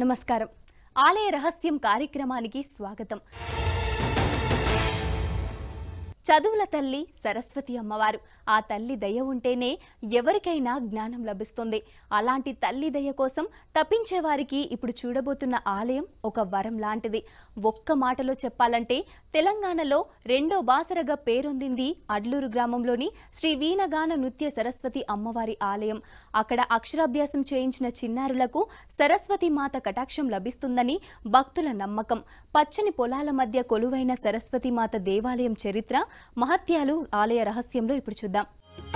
నమస్కారం ఆలయ రహస్యం కార్యక్రమానికి స్వాగతం చదువుల తల్లి సరస్వతి అమ్మవారు ఆ తల్లి దయ ఉంటేనే ఎవరికైనా జ్ఞానం లభిస్తుంది అలాంటి తల్లి దయ కోసం తప్పించే వారికి ఇప్పుడు చూడబోతున్న ఆలయం ఒక వరం లాంటిది ఒక్క మాటలో చెప్పాలంటే తెలంగాణలో రెండో బాసరగా పేరొందింది అడ్లూరు గ్రామంలోని శ్రీ వీణగాన నృత్య సరస్వతి అమ్మవారి ఆలయం అక్కడ అక్షరాభ్యాసం చేయించిన చిన్నారులకు సరస్వతి మాత కటాక్షం లభిస్తుందని భక్తుల నమ్మకం పచ్చని పొలాల మధ్య కొలువైన సరస్వతి మాత దేవాలయం చరిత్ర మహత్యాలు ఆలయ రహస్యంలో ఇప్పుడు చూద్దాం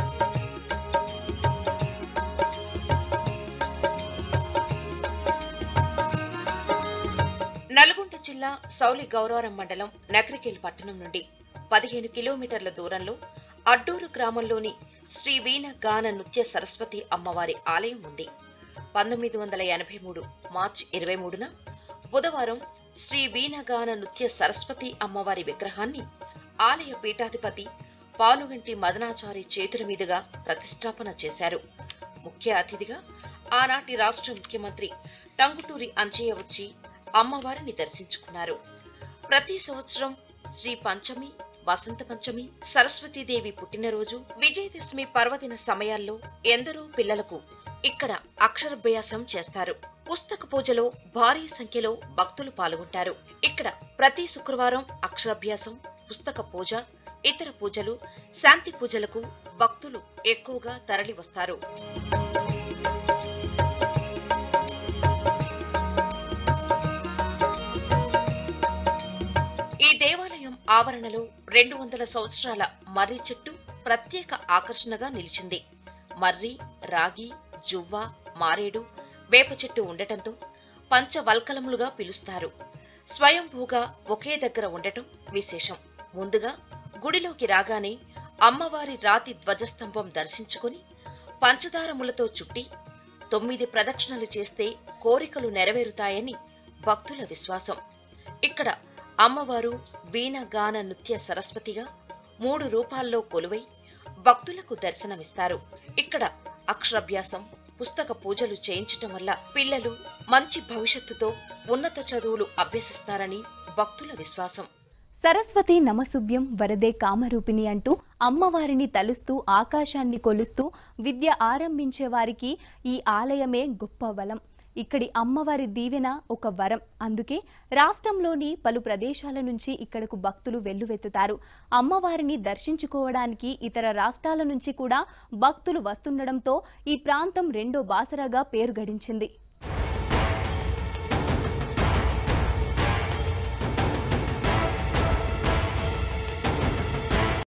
నల్గొండ జిల్లా సౌలి గౌరవరం మండలం నగరికేల్ పట్టణం నుండి పదిహేను కిలోమీటర్ల దూరంలో అడ్డూరు గ్రామంలోని శ్రీ వీణ గాన నృత్య సరస్వతి అమ్మవారి ఆలయం ఉంది పంతొమ్మిది వందల ఎనభై మూడు మార్చి ఇరవై మూడున బుధవారం శ్రీ వీణగాన నృత్య సరస్వతి అమ్మవారి విగ్రహాన్ని ఆలయ పీఠాధిపతి పాలుగంటి మదనాచారి చేతుల మీదుగా ప్రతిష్టాపన చేశారు ముఖ్య అతిథిగా ఆనాటి రాష్ట్ర ముఖ్యమంత్రి టంగుటూరి అంజయ్య వచ్చి అమ్మవారిని దర్శించుకున్నారు ప్రతి సంవత్సరం శ్రీ పంచమి వసంత పంచమి సరస్వతీదేవి పుట్టినరోజు విజయదశమి పర్వదిన సమయాల్లో ఎందరో పిల్లలకు ఇక్కడ అక్షరాభ్యాసం చేస్తారు పుస్తక పూజలో భారీ సంఖ్యలో భక్తులు పాల్గొంటారు ఇక్కడ ప్రతి శుక్రవారం అక్షరాభ్యాసం పుస్తక పూజ ఇతర పూజలు శాంతి పూజలకు భక్తులు ఎక్కువగా తరలి వస్తారు ఈ దేవాలయం ఆవరణలో రెండు వందల సంవత్సరాల మర్రి చెట్టు ప్రత్యేక ఆకర్షణగా నిలిచింది మర్రి రాగి జువ్వ మారేడు వేప చెట్టు ఉండటంతో పంచవల్కలములుగా పిలుస్తారు స్వయంభూగా ఒకే దగ్గర ఉండటం విశేషం ముందుగా గుడిలోకి రాగానే అమ్మవారి రాతి ధ్వజస్తంభం దర్శించుకొని పంచదారములతో చుట్టి తొమ్మిది ప్రదక్షిణలు చేస్తే కోరికలు నెరవేరుతాయని భక్తుల విశ్వాసం ఇక్కడ అమ్మవారు వీణ గాన నృత్య సరస్వతిగా మూడు రూపాల్లో కొలువై భక్తులకు దర్శనమిస్తారు ఇక్కడ అక్షరాభ్యాసం పుస్తక పూజలు చేయించటం వల్ల పిల్లలు మంచి భవిష్యత్తుతో ఉన్నత చదువులు అభ్యసిస్తారని భక్తుల విశ్వాసం సరస్వతి నమసుభ్యం వరదే కామరూపిణి అంటూ అమ్మవారిని తలుస్తూ ఆకాశాన్ని కొలుస్తూ విద్య ఆరంభించే వారికి ఈ ఆలయమే గొప్ప బలం ఇక్కడి అమ్మవారి దీవెన ఒక వరం అందుకే రాష్ట్రంలోని పలు ప్రదేశాల నుంచి ఇక్కడకు భక్తులు వెల్లువెత్తుతారు అమ్మవారిని దర్శించుకోవడానికి ఇతర రాష్ట్రాల నుంచి కూడా భక్తులు వస్తుండడంతో ఈ ప్రాంతం రెండో బాసరగా పేరు గడించింది